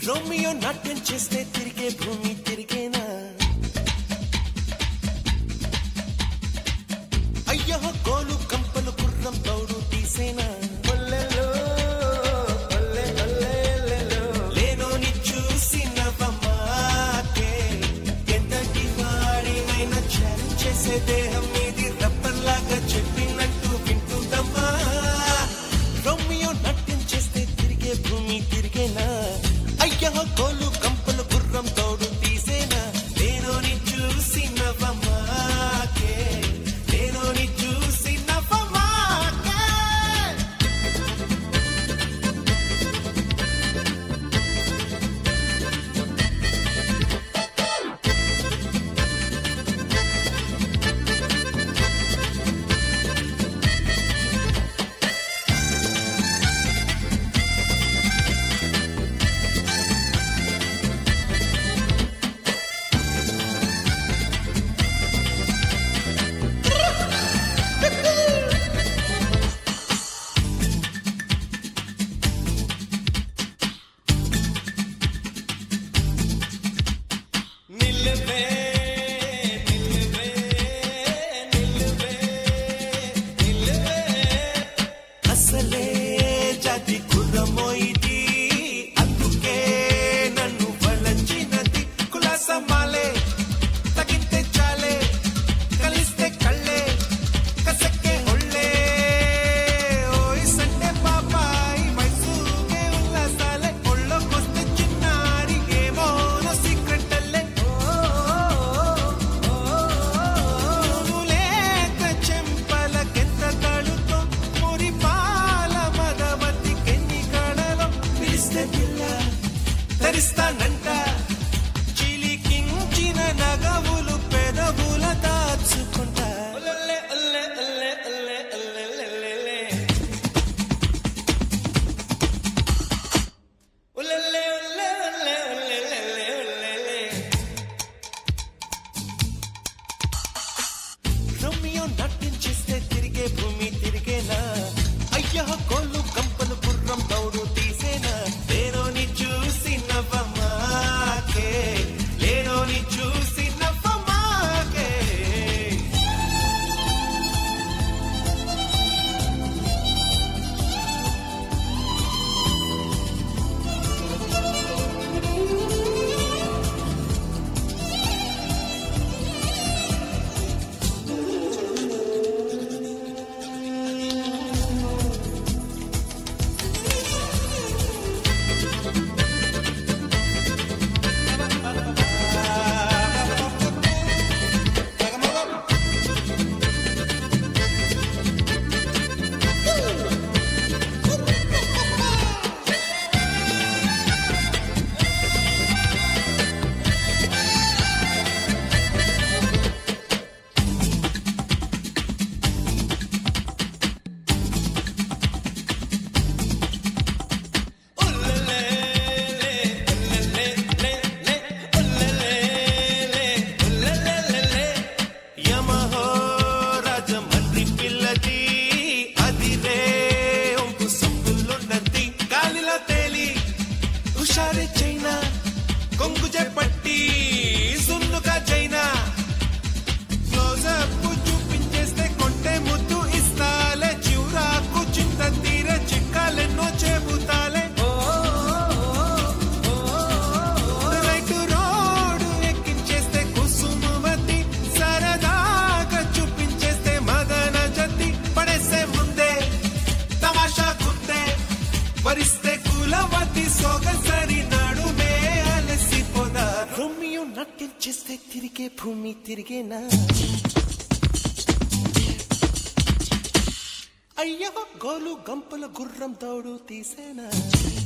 Romeo నాట్యం చేస్తే తిరిగే భూమి తిరిగేనా అయ్యో గోలు కంపలు గుర్రం తౌడు తీసేనా లేనోని చూసి నవ్వమాకే ఎంతటి వాడినైనా ఛాలెంజ్ చేసే దేహం మీది రబ్బర్లాగా చెప్పినట్టు వింటుందమ్మా రోమియో నాట్యం చేస్తే తిరిగే భూమి తిరిగేనా అయ్యో గోలు కంపలు గుర్రం తోడు తీసేనా లేనోని చూసి నవ్వమాకే లేనోని చూసి నవ్వమాకే నిల్లవే నిల్లవే నిల్లవే నిల్లవే అసలే జాతి కుర్రమో ఇది అందుకే నన్ను వలచినది కులాసమాలే తగితే చాలే కలిస్తే కళ్ళే కసక్కే ఒళ్ళే ఓయ్ సండే పాపాయి మైసూగే ఉల్లాసాలే ఒళ్ళోకొస్తే చిన్నారి ఏమో సీక్రెట్ అల్లే లేక చెంపలకెంత తడుతో మురి పాల మగవతి కెన్ని కళలో పిలిస్తే పిల్ల ధరిస్తానంట చిలికించిన నగవులు పెదవుల దాచుకుంటా ఒల్లె, ఒల్లె, ఒల్లె, ఒల్లె, ఒల్లె, ఒల్లె, ఒల్లె. ఒల్లె, ఒల్లె, ఒల్లె, ఒల్లె, ఒల్లె, ఒల్లె. రోమియో నాట్యం చేస్తే తిరిగే భూమి తిరిగేనా అయ్యో కోళ్ళు కంపలు గుర్రం తౌడు తీసేనా లేనోని చూసి నవ్వమాకే లేనోని చూసి నవ్వమాకే యమహో రాజమండ్రి పిల్లది అది రే ఒంపు సొంపులున్నది గాలిలో తేలి హుషారి చైనా కొంగు పట్టి సున్నుగా చైనా క్లోజప్ చూపించేస్తే కొంటే ముద్దు ఇస్తాలే చివురాకు చింత తీర చిక్కాలెన్నో చెబుతాలే రైటు రోడ్డు ఎక్కించేస్తే కుసుమవతి సరదాగా చూపించేస్తే మదన జతి పడేసే ముందే తమాషా కుందే వరిస్తే కులవతి సొగసరి నడుమే అలసిపోదా రోమియో నాట్యం చేస్తే తిరిగే భూమి తిరిగేనా అయ్యో గోలు గంపల గుర్రం తోడు తీసేనా